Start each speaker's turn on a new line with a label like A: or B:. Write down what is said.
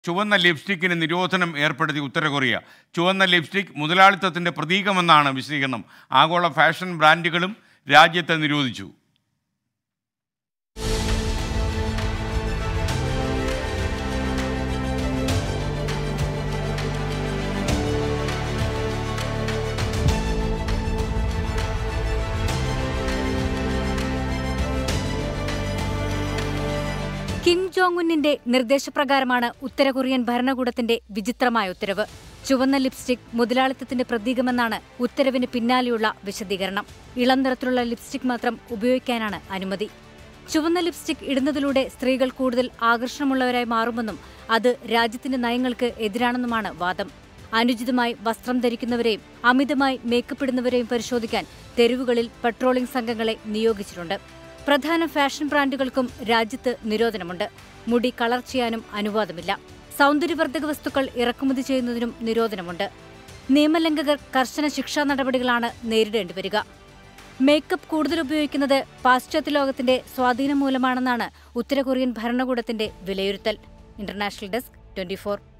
A: ചുവന്ന ലിപ്സ്റ്റിക്കിന് നിരോധനം ഏർപ്പെടുത്തി ഉത്തര കൊറിയ ചുവന്ന ലിപ്സ്റ്റിക് മുതലാളിത്തത്തിന്റെ പ്രതീകമെന്നാണ് വിശദീകരണം ആഗോള ഫാഷൻ ബ്രാൻഡുകളും രാജ്യത്തെ നിരോധിച്ചു
B: കിം ജോങ് ഉന്നിന്റെ നിർദ്ദേശപ്രകാരമാണ് ഉത്തര കൊറിയൻ ഭരണകൂടത്തിന്റെ വിചിത്രമായ ഉത്തരവ് ചുവന്ന ലിപ്സ്റ്റിക് മുതലാളിത്തത്തിന്റെ പ്രതീകമെന്നാണ് ഉത്തരവിന് പിന്നാലെയുള്ള വിശദീകരണം ഇളം നിറത്തിലുള്ള ലിപ്സ്റ്റിക് മാത്രം ഉപയോഗിക്കാനാണ് അനുമതി ചുവന്ന ലിപ്സ്റ്റിക് ഇടുന്നതിലൂടെ സ്ത്രീകൾ കൂടുതൽ ആകർഷണമുള്ളവരായി മാറുമെന്നും അത് രാജ്യത്തിന്റെ നയങ്ങൾക്ക് എതിരാണെന്നുമാണ് വാദം അനുചിതമായി വസ്ത്രം ധരിക്കുന്നവരെയും അമിതമായി മേക്കപ്പ് ഇടുന്നവരെയും പരിശോധിക്കാൻ തെരുവുകളിൽ പട്രോളിംഗ് സംഘങ്ങളെ നിയോഗിച്ചിട്ടുണ്ട് പ്രധാന ഫാഷൻ ബ്രാൻഡുകൾക്കും രാജ്യത്ത് നിരോധനമുണ്ട് മുടി കളർ ചെയ്യാനും അനുവാദമില്ല സൗന്ദര്യവർദ്ധക വസ്തുക്കൾ ഇറക്കുമതി ചെയ്യുന്നതിനും നിരോധനമുണ്ട് നിയമലംഘകർ കർശന ശിക്ഷാ നടപടികളാണ് നേരിടേണ്ടി വരിക മേക്കപ്പ് കൂടുതൽ ഉപയോഗിക്കുന്നത് പാശ്ചാത്യ ലോകത്തിന്റെ സ്വാധീനം മൂലമാണെന്നാണ് ഉത്തര കൊറിയൻ ഭരണകൂടത്തിന്റെ വിലയിരുത്തൽ ഇന്റർനാഷണൽ ഡെസ്ക് ട്വന്റി